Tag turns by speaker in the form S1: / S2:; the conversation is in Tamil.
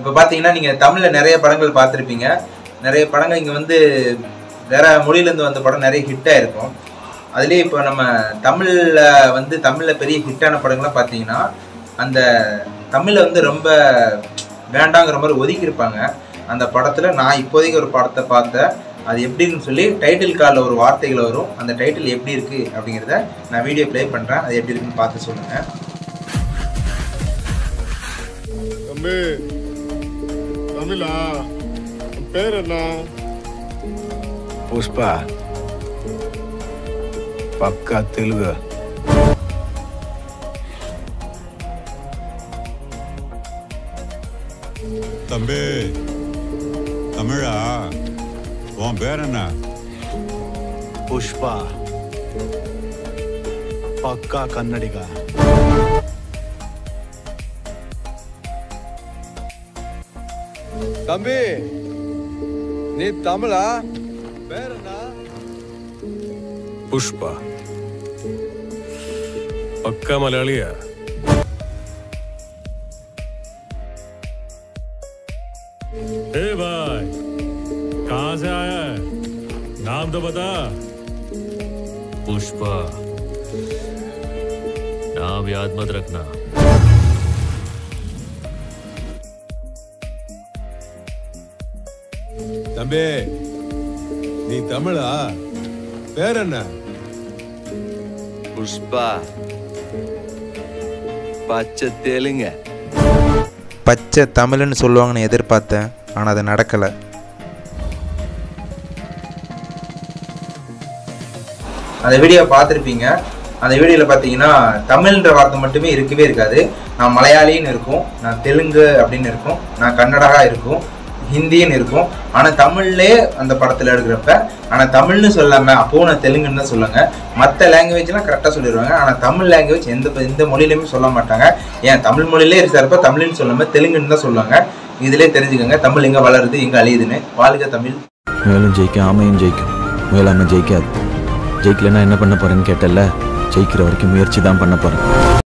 S1: இப்போ பார்த்தீங்கன்னா நீங்கள் தமிழில் நிறைய படங்கள் பார்த்துருப்பீங்க நிறைய படங்கள் இங்கே வந்து வேற மொழியிலேருந்து வந்த படம் நிறைய ஹிட் ஆயிருக்கும் அதுலேயே இப்போ நம்ம தமிழில் வந்து தமிழில் பெரிய ஹிட்டான படங்கள்லாம் பார்த்தீங்கன்னா அந்த தமிழை வந்து ரொம்ப வேண்டாங்கிற மாதிரி ஒதுக்கியிருப்பாங்க அந்த படத்தில் நான் இப்போதைக்கு ஒரு படத்தை பார்த்தேன் அது எப்படின்னு சொல்லி டைட்டில் காலில் ஒரு வார்த்தைகள் வரும் அந்த டைட்டில் எப்படி இருக்குது அப்படிங்கிறத நான் வீடியோ ப்ளே பண்ணுறேன் அது எப்படி இருக்குன்னு பார்த்து சொல்லுங்கள்
S2: தம்பி தமிழா உன் பேர் என்ன
S3: పుష్ప పక్కా తెలుగు
S4: தம்பி தமிழா உன் பேர் என்ன
S3: పుష్ప పక్కా కన్నడిగా
S5: தம்பி நீ தமிழா பேர் என்ன
S6: പുഷ്പ പക്ക മലയാളിയാ ए भाई कहाँ से आया है नाम तो बता
S7: पुष्पा नाम याद मत रखना
S5: தம்பி நீ தமிழா பேர் என்ன
S8: புஷ்பா பச்சை தெலுங்க
S1: பச்சை தமிழ்னு சொல்லுவாங்கன்னு எதிர்பார்த்தேன் ஆனால் அது நடக்கலை அந்த வீடியோ பார்த்துருப்பீங்க அந்த வீடியோவில் பார்த்தீங்கன்னா தமிழ்ன்ற வார்த்தை மட்டுமே இருக்கவே இருக்காது நான் மலையாளின்னு இருக்கும் நான் தெலுங்கு அப்படின்னு இருக்கும் நான் கன்னடகா இருக்கும் ஹிந்தின்னு இருக்கும் ஆனால் தமிழ்லே அந்த படத்தில் எடுக்கிறப்ப ஆனால் தமிழ்னு சொல்லாமல் அப்போவும் நான் தெலுங்குன்னு தான் சொல்லுங்க மற்ற லாங்குவேஜ்லாம் கரெக்டாக சொல்லிடுவாங்க ஆனால் தமிழ் லாங்குவேஜ் எந்த எந்த மொழியிலையுமே சொல்ல மாட்டாங்க ஏன் தமிழ் மொழியிலே இருக்கிறப்ப தமிழ்னு சொல்லாமல் தெலுங்குன்னு தான் சொல்லுவாங்க இதிலே தெரிஞ்சுக்கோங்க தமிழ் எங்கே வளருது எங்கே அழியுதுன்னு வாழ்க தமிழ்
S9: மேலும் ஜெயிக்கும் ஆமையும் ஜெயிக்கும் முயலாம ஜெயிக்காது ஜெயிக்கலன்னா என்ன பண்ண போறேன்னு கேட்டல ஜெயிக்கிற வரைக்கும் முயற்சி தான் பண்ண போறேன்